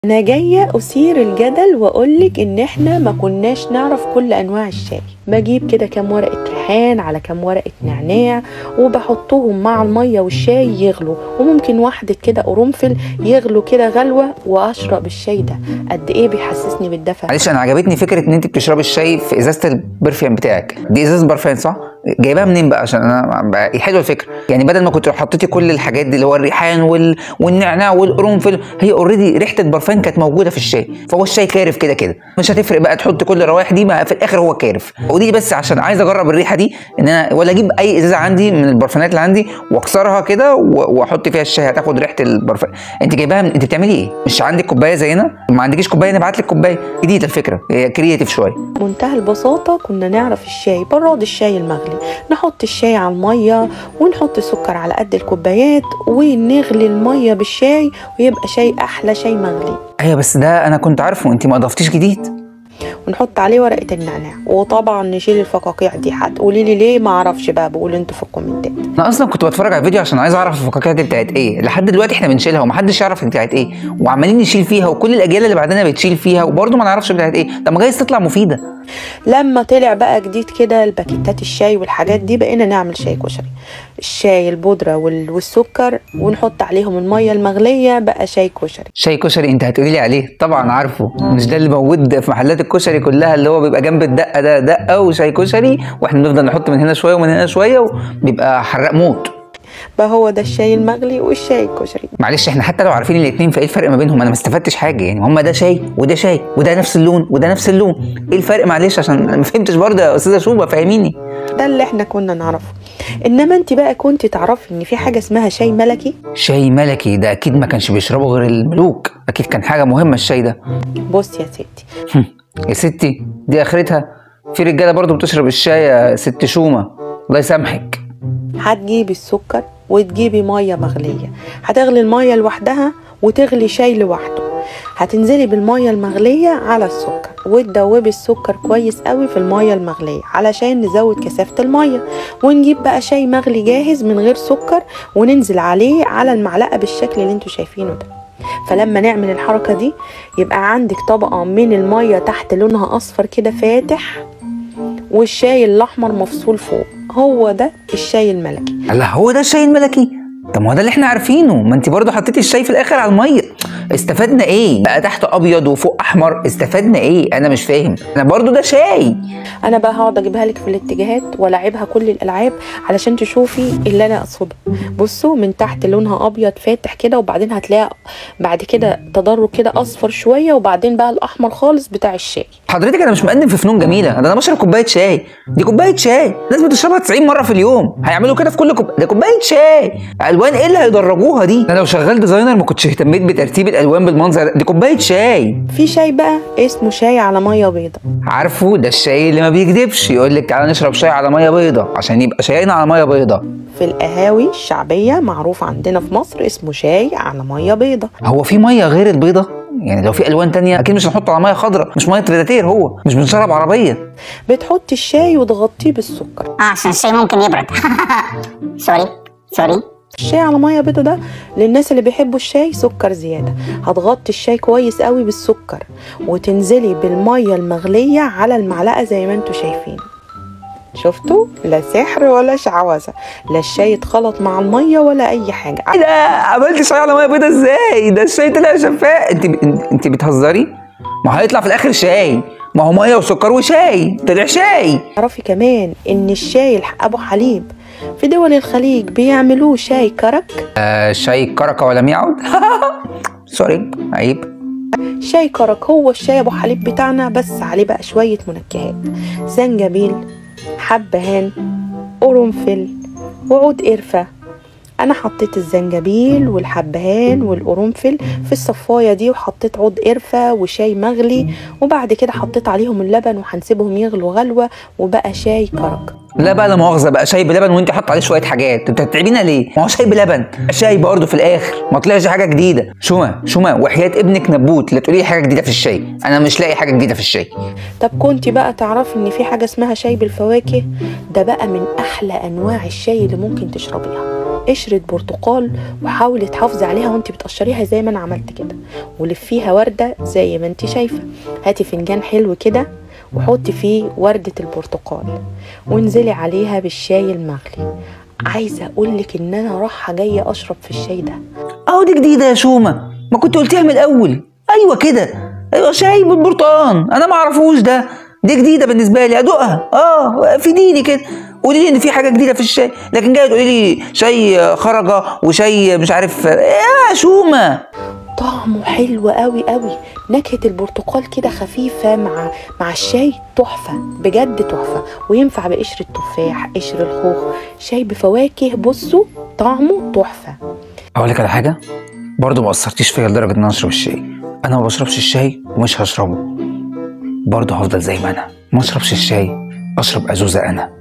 انا جايه اثير الجدل واقولك ان احنا ما كناش نعرف كل انواع الشاي بجيب كده كام ورقه ريحان على كام ورقه نعناع وبحطهم مع الميه والشاي يغلوا وممكن واحده كده قرنفل يغلوا كده غلوه واشرب الشاي ده قد ايه بيحسسني بالدفى معلش انا عجبتني فكره ان انت بتشربي الشاي في ازازه البرفيوم بتاعك دي ازازه برفان صح جايباها منين بقى عشان انا بقى حلوه الفكره يعني بدل ما كنت حطيتي كل الحاجات دي اللي هو الريحان وال... والنعناع والقرنفل هي اوريدي ريحه البرفان كانت موجوده في الشاي فهو الشاي كارف كده كده مش هتفرق بقى تحط كل الروائح دي ما في الاخر هو كارف قولي لي بس عشان عايز اجرب الريحه دي ان انا ولا اجيب اي ازازه عندي من البرفانات اللي عندي واكسرها كده و- واحط فيها الشاي هتاخد ريحه البرفان انت جايباها من... انت بتعملي ايه مش عندك كوبايه زينا ما عندكيش كوبايه نبعت لك كوبايه جديده الفكره هي كرييتيف شويه منتهى البساطة كنا نعرف الشاي براد الشاي المغلي نحط الشاي على المية ونحط السكر على قد الكوبايات ونغلي المية بالشاي ويبقى شاي أحلى شاي مغلي ايوه بس ده انا كنت عارفه انت ما اضفتيش جديد ونحط عليه ورقة النعناع وطبعا نشيل الفقاقيع دي هتقولي لي ليه ما اعرفش بقى بقول انتوا في الكومنتات انا اصلا كنت بتفرج على الفيديو عشان عايز اعرف الفقاقيع دي بتاعت ايه لحد دلوقتي احنا بنشيلها ومحدش يعرف بتاعت ايه وعمالين نشيل فيها وكل الاجيال اللي بعدنا بتشيل فيها وبرضه ما نعرفش بتاعت ايه طب ما جايز تطلع مفيده لما طلع بقى جديد كده الباكيتات الشاي والحاجات دي بقينا نعمل شاي كشري الشاي البودرة وال- والسكر ونحط عليهم المية المغلية بقى شاي كشري شاي كشري انت هتقولي لي عليه طبعا عارفه مش ده اللي موجود في محلات الكشري كلها اللي هو بيبقى جنب الدقه ده دقه وشاي كشري واحنا بنفضل نحط من هنا شويه ومن هنا شويه وبيبقى حراق موت بقى هو ده الشاي المغلي والشاي الكشري معلش احنا حتى لو عارفين الاثنين فايه الفرق ما بينهم انا ما استفدتش حاجه يعني هما ده شاي وده شاي وده نفس اللون وده نفس اللون ايه الفرق معلش عشان أنا ما فهمتش برضه يا استاذه شوبه فهميني ده اللي احنا كنا نعرفه انما انت بقى كنت تعرفي ان في حاجة اسمها شاي ملكي شاي ملكي ده اكيد ما كانش بيشربه غير الملوك اكيد كان حاجه مهمه الشاي ده بص يا ستي هم، يا ستي دي اخرتها في رجاله برضه بتشرب الشاي يا ست شومه الله يسامحك هتجيبي السكر وتجيبي ميه مغليه هتغلي الميه لوحدها وتغلي شاي لوحده هتنزلي بالميه المغليه على السكر وتدوبي السكر كويس قوي في الميه المغليه علشان نزود كثافه الميه ونجيب بقى شاي مغلي جاهز من غير سكر وننزل عليه على المعلقه بالشكل اللي انتوا شايفينه ده فلما نعمل الحركه دي يبقى عندك طبقه من الميه تحت لونها اصفر كده فاتح والشاي الاحمر مفصول فوق هو ده الشاي الملكي الله هو ده الشاي الملكي طب ما هو ده اللي احنا عارفينه ما انت برضه حطيتي الشاي في الاخر على الميه استفدنا ايه بقى تحت ابيض وفوق احمر استفدنا ايه انا مش فاهم انا برضه ده شاي انا بقى هقعد اجيبها لك في الاتجاهات والعبها كل الالعاب علشان تشوفي اللي انا اقصده بصوا من تحت لونها ابيض فاتح كده وبعدين هتلاقي بعد كده تدرج كده اصفر شويه وبعدين بقى الاحمر خالص بتاع الشاي حضرتك انا مش مقدم في فنون جميله ده انا بشرب كوبايه شاي دي كوبايه شاي ناس بتشربها 90 مره في اليوم هيعملوا كده في كل كوب... ده كوبايه شاي الوان ايه اللي هيدرجوها دي انا لو شغال ديزاينر ما كنتش اهتميت بترتيب الالوان بالمنظر ده. دي كوبايه شاي في شاي بقى اسمه شاي على ميه بيضة عارفه ده الشاي اللي ما بيكدبش يقول لك تعالى نشرب شاي على ميه بيضه عشان يبقى شاينا على ميه بيضه في القهاوي الشعبيه معروف عندنا في مصر اسمه شاي على ميه بيضة هو في ميه غير البيضه يعني لو في الوان تانية اكيد مش هنحطه على ميه خضراء مش ميه بريداتير هو مش بنشرب عربيه بتحطي الشاي وتغطيه بالسكر اه عشان الشاي ممكن يبرد سوري سوري الشاي على ميه بيضة ده للناس اللي بيحبوا الشاي سكر زيادة هتغطي الشاي كويس قوي بالسكر وتنزلي بالمية المغلية على المعلقة زي ما انتوا شايفين شفتوا لا سحر ولا شعوذة لا الشاي اتخلط مع المية ولا اي حاجة ايه ده عملت شاي على ميه بيضه ازاي ده الشاي طلع شفاف انت انت بتهزري ما هيطلع في الاخر شاي ما هو ميه وسكر وشاي طلع شاي تعرفي كمان ان الشاي الح- ابو حليب في دول الخليج بيعملوه شاي كرك آه شاي كركه ولم يعد سوري عيب شاي كرك هو الشاي ابو حليب بتاعنا بس عليه بقى شويه منكهات زنجبيل حبهان قرنفل وعود قرفه انا حطيت الزنجبيل والحبهان والقرنفل في الصفايه دي وحطيت عود قرفه وشاي مغلي وبعد كده حطيت عليهم اللبن وهنسيبهم يغلوا غلوه وبقى شاي كرك لا بقى لا مؤاخذه بقى شاي بلبن وانت حاطط عليه شويه حاجات انت بتتعبينا ليه ما هو شاي بلبن شاي برضه في الاخر ما طلعش حاجه جديده شوما شوما وحياه ابنك نبوت لا تقولي لي حاجه جديده في الشاي انا مش لاقي حاجه جديده في الشاي طب كنت بقى تعرفي ان في حاجه اسمها شاي بالفواكه ده بقى من احلى انواع الشاي اللي ممكن تشربيها قشرة برتقال وحاولي تحافظي عليها وانت بتقشريها زي ما انا عملت كده ولفيها وردة زي ما انت شايفة هاتي فنجان حلو كده وحطي فيه وردة البرتقال وانزلي عليها بالشاي المغلي عايزة اقولك ان انا رايحة جاية اشرب في الشاي ده اهو دي جديده يا شومه ما كنت قلتيها من الاول ايوه كده ايوه شاي بالبرتقال انا ما اعرفوش ده دي جديده بالنسبه لي ادوقها اه فيديني كده قولي لي ان في حاجه جديده في الشاي لكن جايه تقولي لي شاي خرجه وشاي مش عارف يا شومه طعمه حلو قوي قوي نكهة البرتقال كده خفيفة مع مع الشاي تحفة بجد تحفة وينفع بقشر التفاح قشر الخوخ شاي بفواكه بصوا طعمه تحفة اقول لك على حاجه برضه ما اثرتيش فيا لدرجه ان انا اشرب الشاي انا ما بشربش الشاي ومش هشربه برضه هفضل زي ما انا ما اشربش الشاي اشرب ازوزه انا